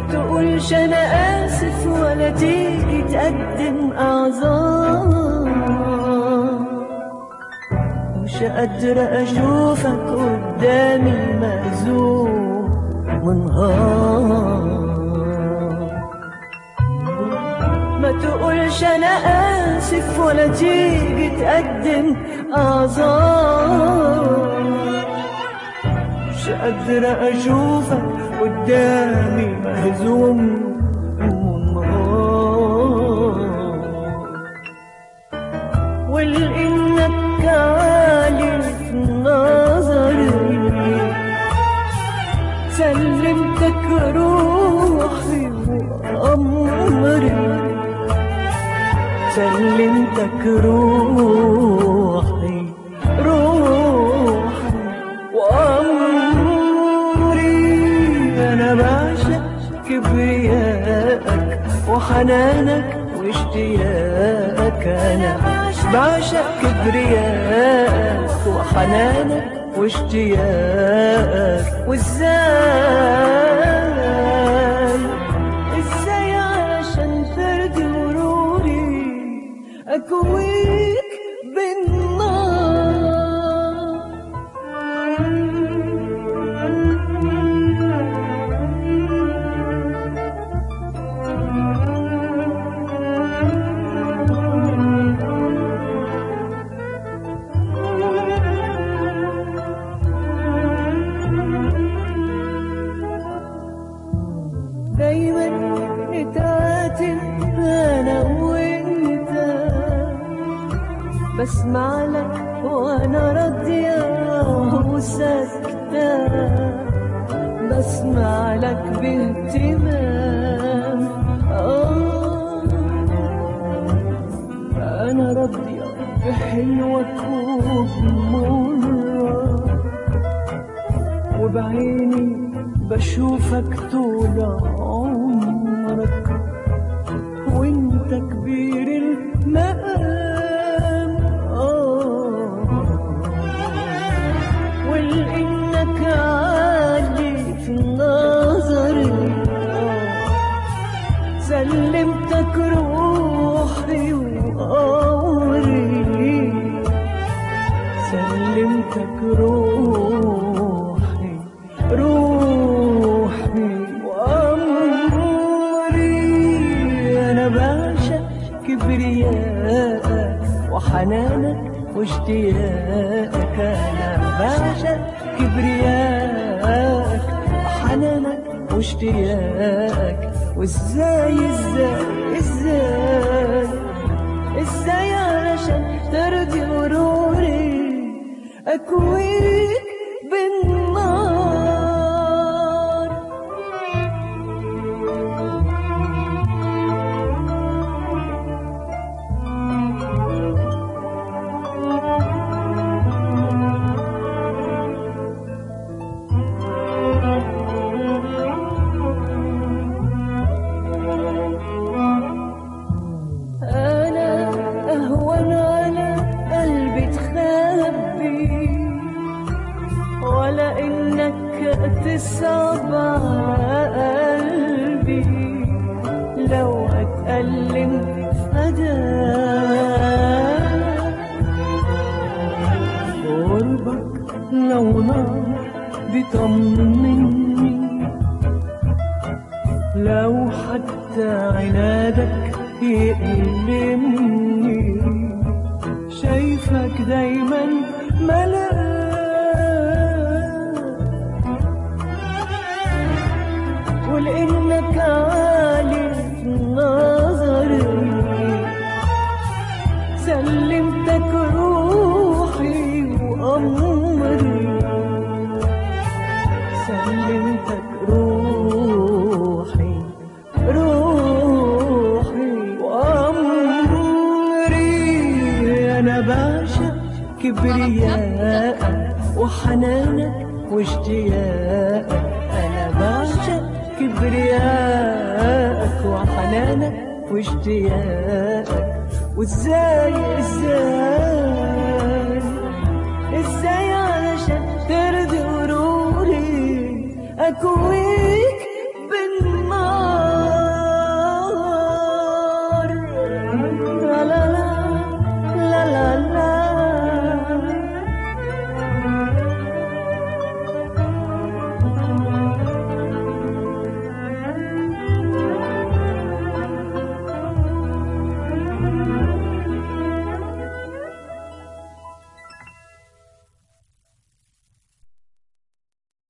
تقولش انا اسف ولا تيجي تقدم اعذار مش قادرة اشوفك قدامي مهزوم منهار ما تقولش انا اسف ولا تيجي تقدم اعذار مش قادرة اشوفك قدامي مهزوم منهار ولانك عالي في نظري سلمتك روحي وامري سلمتك روحي روحي وأمري أنا بعشق كبريائك وحنانك واشتياقك أنا بعشق كبريائك وحنانك واشتياقك وازاي ازاي عشان ترضي غروري اكويك بالنار دايما نتعاتب انا وانت بسمع لك وانا راضية وساكتة بسمع لك باهتمام آه انا راضية بحلوك وبمرة وبعيني بشوفك طول عمرك وانت كبير المقام آه ولانك عالي في نظري آه سلمتك روحي وأمري سلمتك روحي روحي وأمري أنا بعشق كبريائك وحنانك واشتياقك أنا بعشق كبريائك وحنانك واشتياقك وازاي ازاي ازاي ازاي علشان ترضي غروري اكويك بالنار أنا أهون على قلبي تخبي ولا إنك تصعب على قلبي لو أتألم فداك قربك لو نار بيطمني لو حتى عنادك يألمني شايفك دايما ملاك ولانك عالي في نظري سلمتك روحي وامري سلمتك روحي روحي وامري انا بعشق كبريائك وحنانك واشتياقك انا بعشق كبريائك وحنانك واشتياقك وازاي ازاي ازاي علشان ترضي غروري اكويك